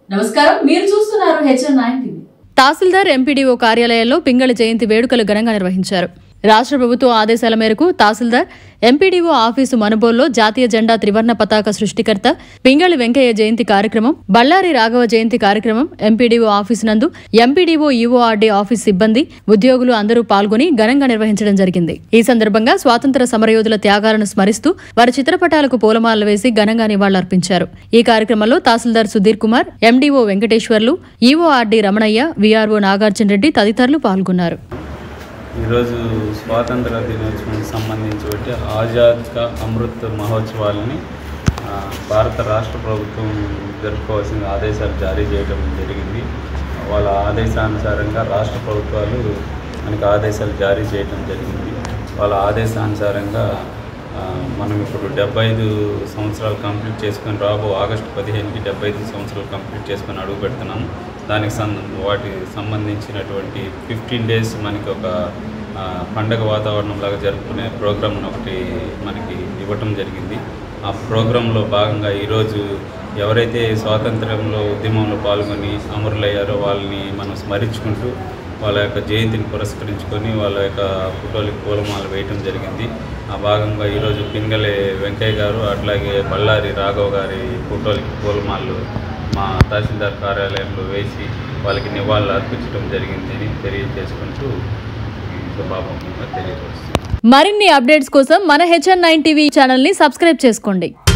నమస్కారం మీరు చూస్తున్నారు HN nine TV tahsildar MPDO కార్యాలయాల్లో పింగళి జయంతి వేడుకలు ఘనంగా నిర్వహించారు రాష్ట్ర ప్రభుత్వ ఆదేశాల మేరకు తహసీల్దార్ ఎంపీడీఓ ఆఫీసు మనుబోల్లో జాతీయ జెండా త్రివర్ణ పతాక సృష్టికర్త పింగళి వెంకయ్య జయంతి కార్యక్రమం బళ్ళారి రాఘవ జయంతి కార్యక్రమం ఎంపీడీఓ ఆఫీసు నందు ఎంపీడీఓ ఈఓఆర్డీ ఆఫీస్ సిబ్బంది ఉద్యోగులు అందరూ పాల్గొని ఘనంగా నిర్వహించడం జరిగింది ఈ సందర్భంగా స్వాతంత్ర సమరయోధుల త్యాగాలను స్మరిస్తూ వారి చిత్రపటాలకు పూలమాలలు వేసి ఘనంగా నివాళులర్పించారు ఈ కార్యక్రమంలో tahsildar Sudheer Kumar MDO Venkateswarlu EORD Ramanaiah VRO Nagarjuna Reddy తదితరులు పాల్గొన్నారు ఈరోజు స్వాతంత్ర దినోత్సవానికి సంబంధించి ఆజాద్ కా అమృత్ మహోత్సవాలని ఆ, భారత రాష్ట్ర ప్రభుత్వం జరుపుకోవాల్సిన ఆదేశాలు జారీ చేయడం జరిగింది వాళ్ళ ఆదేశానుసారంగా రాష్ట్ర ప్రభుత్వాలు మనకి ఆదేశాలు జారీ చేయడం జరిగింది వాళ్ళ ఆదేశానుసారంగా ఆ, మనం ఇప్పుడు డెబ్బై ఐదు సంవత్సరాలు కంప్లీట్ చేసుకొని రాబో ఆగస్టు పదిహేనుకి డెబ్బై ఐదు సంవత్సరాలు కంప్లీట్ చేసుకొని అడుగు పెడుతున్నాము దానికి సం వాటి సంబంధించినటువంటి ఫిఫ్టీన్ డేస్ మనకి ఒక ఆ, పండగ వాతావరణం లాగా జరుపుకునే ప్రోగ్రామ్ ఒకటి మనకి ఇవ్వటం జరిగింది ఆ ప్రోగ్రాంలో భాగంగా ఈరోజు ఎవరైతే స్వాతంత్రంలో ఉద్యమంలో పాల్గొని అమరులయ్యారో వాళ్ళని మనం స్మరించుకుంటూ వాళ్ళ యొక్క జయంతిని పురస్కరించుకొని వాళ్ళ యొక్క ఫోటోలకి పూలమాల వేయటం జరిగింది ఆ భాగంగా ఈరోజు పింగళి వెంకయ్య గారు అట్లాగే బళ్ళారి రాఘవ్ గారి ఫోటోలకి పూలమాలలు మా తహసీల్దార్ కార్యాలయంలో వేసి వాళ్ళకి నివాళులు అర్పించడం జరిగిందని తెలియజేసుకుంటూ ఈ శుభాభంగా తెలియజేస్తున్నాను మరిన్ని అప్డేట్స్ కోసం మన హెచ్ఎన్ నైన్ టీవీ ఛానల్ ని సబ్స్క్రైబ్ చేసుకోండి